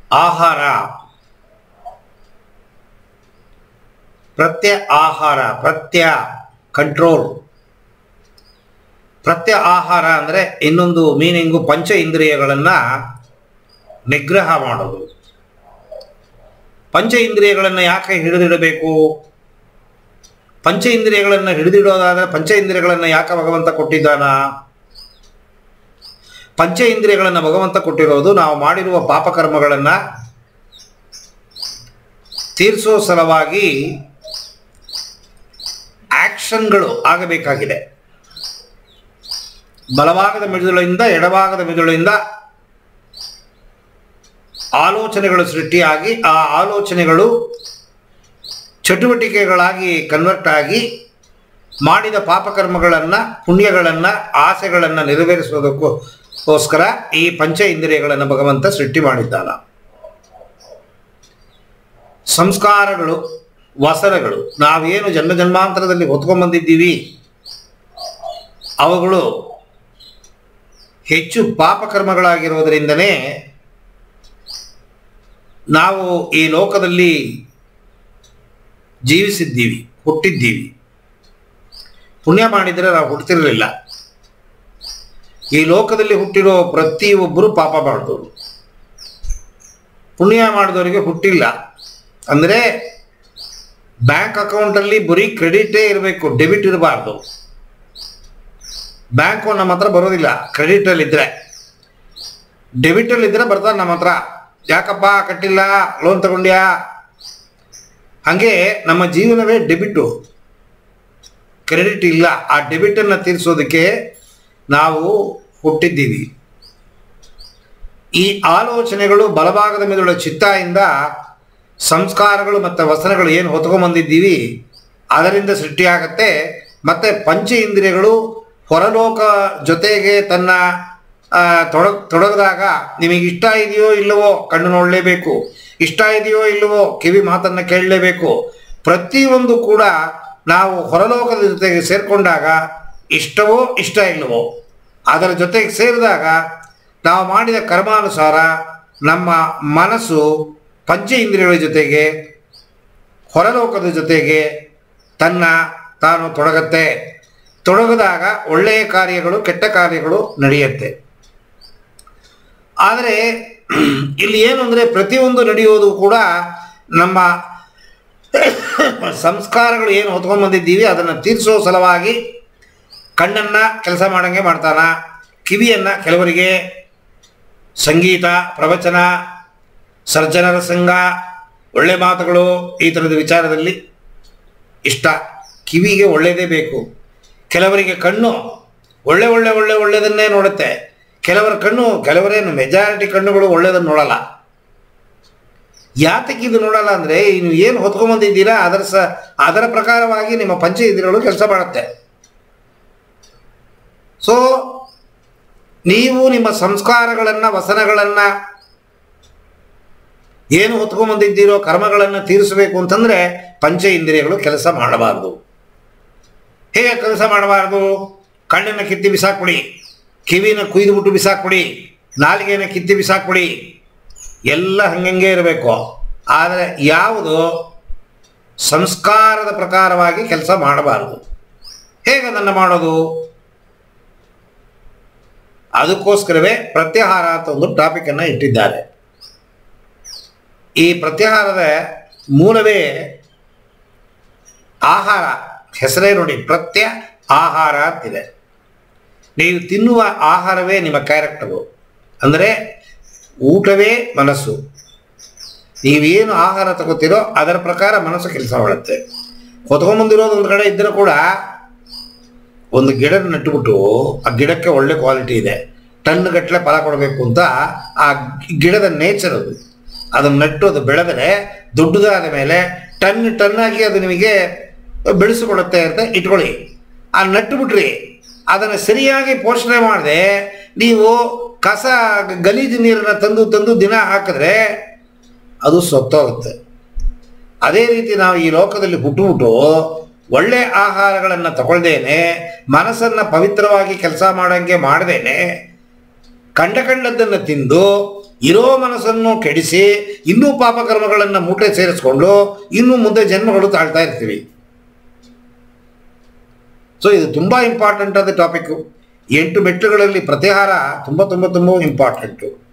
ಆಹಾರ ಪ್ರತ್ಯ ಆಹಾರ ಪ್ರತ್ಯ ಕಂಟ್ರೋಲ್ ಪ್ರತ್ಯ ಆಹಾರ ಅಂದರೆ ಇನ್ನೊಂದು ಮೀನಿಂಗು ಪಂಚ ಇಂದ್ರಿಯಗಳನ್ನು ನಿಗ್ರಹ ಮಾಡೋದು ಪಂಚ ಇಂದ್ರಿಯಗಳನ್ನು ಯಾಕೆ ಹಿಡಿದಿಡಬೇಕು ಪಂಚ ಇಂದ್ರಿಯಗಳನ್ನು ಹಿಡಿದಿಡೋದಾದರೆ ಪಂಚ ಇಂದ್ರಿಯಗಳನ್ನು ಯಾಕೆ ಭಗವಂತ ಕೊಟ್ಟಿದ್ದಾನ ಪಂಚ ಇಂದ್ರಿಯಗಳನ್ನು ಭಗವಂತ ಕೊಟ್ಟಿರೋದು ನಾವು ಮಾಡಿರುವ ಪಾಪಕರ್ಮಗಳನ್ನು ತೀರಿಸೋ ಸಲುವಾಗಿ ಆಕ್ಷನ್ಗಳು ಆಗಬೇಕಾಗಿದೆ ಬಲಭಾಗದ ಮಿದುಳಿಂದ ಎಡಭಾಗದ ಮಿದುಳಿಂದ ಆಲೋಚನೆಗಳು ಸೃಷ್ಟಿಯಾಗಿ ಆ ಆಲೋಚನೆಗಳು ಚಟುವಟಿಕೆಗಳಾಗಿ ಕನ್ವರ್ಟ್ ಆಗಿ ಮಾಡಿದ ಪಾಪಕರ್ಮಗಳನ್ನು ಪುಣ್ಯಗಳನ್ನು ಆಸೆಗಳನ್ನು ನೆರವೇರಿಸೋದಕ್ಕೋಸ್ಕರ ಈ ಪಂಚ ಇಂದ್ರಿಯಗಳನ್ನು ಭಗವಂತ ಸೃಷ್ಟಿ ಮಾಡಿದ್ದಾನ ಸಂಸ್ಕಾರಗಳು ವಸನಗಳು ನಾವೇನು ಜನ್ಮ ಜನ್ಮಾಂತರದಲ್ಲಿ ಹೊತ್ಕೊಂಡ್ಬಂದಿದ್ದೀವಿ ಅವುಗಳು ಹೆಚ್ಚು ಪಾಪಕರ್ಮಗಳಾಗಿರೋದರಿಂದನೇ ನಾವು ಈ ಲೋಕದಲ್ಲಿ ಜೀವಿಸಿದ್ದೀವಿ ಹುಟ್ಟಿದ್ದೀವಿ ಪುಣ್ಯ ಮಾಡಿದರೆ ನಾವು ಹುಟ್ಟುತ್ತಿರಲಿಲ್ಲ ಈ ಲೋಕದಲ್ಲಿ ಹುಟ್ಟಿರೋ ಪ್ರತಿಯೊಬ್ಬರು ಪಾಪ ಮಾಡಿದವರು ಪುಣ್ಯ ಮಾಡಿದವರಿಗೆ ಹುಟ್ಟಿಲ್ಲ ಅಂದರೆ ಬ್ಯಾಂಕ್ ಅಕೌಂಟಲ್ಲಿ ಬರೀ ಕ್ರೆಡಿಟೇ ಇರಬೇಕು ಡೆಬಿಟ್ ಇರಬಾರ್ದು ಬ್ಯಾಂಕು ನಮ್ಮ ಹತ್ರ ಬರೋದಿಲ್ಲ ಕ್ರೆಡಿಟಲ್ಲಿ ಇದ್ದರೆ ಡೆಬಿಟಲ್ಲಿ ಇದ್ದರೆ ಬರ್ತಾರೆ ನಮ್ಮ ಹತ್ರ ಯಾಕಪ್ಪ ಕಟ್ಟಿಲ್ಲ ಲೋನ್ ತಗೊಂಡ್ಯಾ ಹಾಗೆ ನಮ್ಮ ಜೀವನವೇ ಡೆಬಿಟು ಕ್ರೆಡಿಟ್ ಇಲ್ಲ ಆ ಡೆಬಿಟನ್ನು ತೀರಿಸೋದಕ್ಕೆ ನಾವು ಹುಟ್ಟಿದ್ದೀವಿ ಈ ಆಲೋಚನೆಗಳು ಬಲಭಾಗದ ಮೇಲುಳ್ಳ ಚಿತ್ತಾಯಿಂದ ಸಂಸ್ಕಾರಗಳು ಮತ್ತು ವಸನಗಳು ಏನು ಹೊತ್ಕೊಂಡ್ಬಂದಿದ್ದೀವಿ ಅದರಿಂದ ಸೃಷ್ಟಿಯಾಗತ್ತೆ ಮತ್ತು ಪಂಚ ಇಂದ್ರಿಯಗಳು ಹೊರಲೋಕ ಜೊತೆಗೆ ತನ್ನ ಆ, ತೊಡಗ್ ತೊಡಗಿದಾಗ ನಿಮಗೆ ಇಷ್ಟ ಇದೆಯೋ ಇಲ್ಲವೋ ಕಣ್ಣು ನೋಡಲೇಬೇಕು ಇಷ್ಟ ಇದೆಯೋ ಇಲ್ಲವೋ ಕಿವಿ ಮಾತನ್ನು ಕೇಳಲೇಬೇಕು ಪ್ರತಿಯೊಂದು ಕೂಡ ನಾವು ಹೊರಲೋಕದ ಜೊತೆಗೆ ಸೇರಿಕೊಂಡಾಗ ಇಷ್ಟವೋ ಇಷ್ಟ ಇಲ್ಲವೋ ಅದರ ಜೊತೆಗೆ ಸೇರಿದಾಗ ನಾವು ಮಾಡಿದ ಕರ್ಮಾನುಸಾರ ನಮ್ಮ ಮನಸ್ಸು ಪಂಚ ಇಂದ್ರಿಯಗಳ ಜೊತೆಗೆ ಹೊರಲೋಕದ ಜೊತೆಗೆ ತನ್ನ ತಾನು ತೊಡಗತ್ತೆ ತೊಡಗಿದಾಗ ಒಳ್ಳೆಯ ಕಾರ್ಯಗಳು ಕೆಟ್ಟ ಕಾರ್ಯಗಳು ನಡೆಯುತ್ತೆ ಆದರೆ ಇಲ್ಲಿ ಏನು ಅಂದರೆ ಪ್ರತಿಯೊಂದು ನಡೆಯೋದು ಕೂಡ ನಮ್ಮ ಸಂಸ್ಕಾರಗಳು ಏನು ಹೊತ್ಕೊಂಡು ಬಂದಿದ್ದೀವಿ ಅದನ್ನು ತೀರಿಸೋ ಸಲುವಾಗಿ ಕಣ್ಣನ್ನು ಕೆಲಸ ಮಾಡಂಗೆ ಮಾಡ್ತಾನ ಕಿವಿಯನ್ನು ಕೆಲವರಿಗೆ ಸಂಗೀತ ಪ್ರವಚನ ಸರ್ಜನರ ಸಂಘ ಒಳ್ಳೆ ಮಾತುಗಳು ಈ ಥರದ ವಿಚಾರದಲ್ಲಿ ಇಷ್ಟ ಕಿವಿಗೆ ಒಳ್ಳೆಯದೇ ಬೇಕು ಕೆಲವರಿಗೆ ಕಣ್ಣು ಒಳ್ಳೆ ಒಳ್ಳೆ ಒಳ್ಳೆ ಒಳ್ಳೆಯದನ್ನೇ ನೋಡುತ್ತೆ ಕೆಲವರ ಕಣ್ಣು ಕೆಲವರೇನು ಮೆಜಾರಿಟಿ ಕಣ್ಣುಗಳು ಒಳ್ಳೆಯದನ್ನು ನೋಡಲ್ಲ ಯಾತಕ್ಕೆ ಇದು ನೋಡಲ್ಲ ಅಂದರೆ ನೀವು ಏನು ಹೊತ್ಕೊಂಬಂದಿದ್ದೀರಾ ಅದರ ಸ ಅದರ ಪ್ರಕಾರವಾಗಿ ನಿಮ್ಮ ಪಂಚ ಇಂದ್ರಿಯಗಳು ಕೆಲಸ ಮಾಡುತ್ತೆ ಸೊ ನೀವು ನಿಮ್ಮ ಸಂಸ್ಕಾರಗಳನ್ನು ವಸನಗಳನ್ನು ಏನು ಹೊತ್ಕೊಂಬಂದಿದ್ದೀರೋ ಕರ್ಮಗಳನ್ನು ತೀರಿಸಬೇಕು ಅಂತಂದರೆ ಪಂಚ ಇಂದ್ರಿಯಗಳು ಕೆಲಸ ಮಾಡಬಾರ್ದು ಹೇಗೆ ಕೆಲಸ ಮಾಡಬಾರ್ದು ಕಣ್ಣನ್ನು ಕಿತ್ತಿ ಬಿಸಾಕ್ಬಿಡಿ ಕಿವಿನ ಕುಯ್ದುಬಿಟ್ಟು ಬಿಸಾಕ್ಬಿಡಿ ನಾಲಿಗೆಯನ್ನು ಕಿತ್ತಿ ಬಿಸಾಕ್ಬಿಡಿ ಎಲ್ಲ ಹಂಗಂಗೆ ಇರಬೇಕು ಆದರೆ ಯಾವುದು ಸಂಸ್ಕಾರದ ಪ್ರಕಾರವಾಗಿ ಕೆಲಸ ಮಾಡಬಾರದು ಹೇಗೆ ಅದನ್ನು ಮಾಡೋದು ಅದಕ್ಕೋಸ್ಕರವೇ ಪ್ರತ್ಯಾಹಾರ ಅಂತ ಒಂದು ಟಾಪಿಕನ್ನು ಇಟ್ಟಿದ್ದಾರೆ ಈ ಪ್ರತ್ಯಾಹಾರದ ಮೂಲವೇ ಆಹಾರ ಹೆಸರೇ ನೋಡಿ ಪ್ರತ್ಯ ಆಹಾರ ಅಂತಿದೆ ನೀವು ತಿನ್ನುವ ಆಹಾರವೇ ನಿಮ್ಮ ಕ್ಯಾರೆಕ್ಟರು ಅಂದರೆ ಊಟವೇ ಮನಸ್ಸು ನೀವೇನು ಆಹಾರ ತಗೋತೀರೋ ಅದರ ಪ್ರಕಾರ ಮನಸ್ಸು ಕೆಲಸ ಮಾಡುತ್ತೆ ಹೊತ್ಕೊಂಬಂದಿರೋದು ಒಂದು ಕಡೆ ಇದ್ದರೂ ಕೂಡ ಒಂದು ಗಿಡ ನಟ್ಟುಬಿಟ್ಟು ಆ ಗಿಡಕ್ಕೆ ಒಳ್ಳೆ ಕ್ವಾಲಿಟಿ ಇದೆ ಟನ್ ಗಟ್ಟಲೆ ಫಲ ಕೊಡಬೇಕು ಅಂತ ಆ ಗಿಡದ ನೇಚರ್ ಅದು ಅದನ್ನು ನಟ್ಟು ಅದು ಬೆಳೆದರೆ ದೊಡ್ಡದಾದ ಮೇಲೆ ಟನ್ ಟನ್ ಆಗಿ ಅದು ನಿಮಗೆ ಬೆಳೆಸಿಕೊಡುತ್ತೆ ಅಂತ ಇಟ್ಕೊಳ್ಳಿ ಆ ನಟ್ಟು ಬಿಟ್ರಿ ಅದನ್ನು ಸರಿಯಾಗಿ ಪೋಷಣೆ ಮಾಡದೆ ನೀವು ಕಸ ಗಲೀಜು ನೀರನ್ನು ತಂದು ತಂದು ದಿನ ಹಾಕಿದ್ರೆ ಅದು ಸತ್ತೋಗುತ್ತೆ ಅದೇ ರೀತಿ ನಾವು ಈ ಲೋಕದಲ್ಲಿ ಹುಟ್ಟುಬಿಟ್ಟು ಒಳ್ಳೆ ಆಹಾರಗಳನ್ನು ತಗೊಳ್ದೇನೆ ಮನಸ್ಸನ್ನು ಪವಿತ್ರವಾಗಿ ಕೆಲಸ ಮಾಡಂಗೆ ಮಾಡದೇನೆ ಕಂಡ ಕಂಡದ್ದನ್ನು ತಿಂದು ಇರೋ ಮನಸ್ಸನ್ನು ಕೆಡಿಸಿ ಇನ್ನೂ ಪಾಪಕರ್ಮಗಳನ್ನು ಮೂಟೆ ಸೇರಿಸ್ಕೊಂಡು ಇನ್ನೂ ಮುಂದೆ ಜನ್ಮಗಳು ತಾಳ್ತಾ ಇರ್ತೀವಿ ಸೊ ಇದು ತುಂಬ ಇಂಪಾರ್ಟೆಂಟ್ ಆದ ಟಾಪಿಕ್ಕು ಎಂಟು ಮೆಟ್ಟುಗಳಲ್ಲಿ ಪ್ರತಿಹಾರ ತುಂಬ ತುಂಬ ತುಂಬ ಇಂಪಾರ್ಟೆಂಟು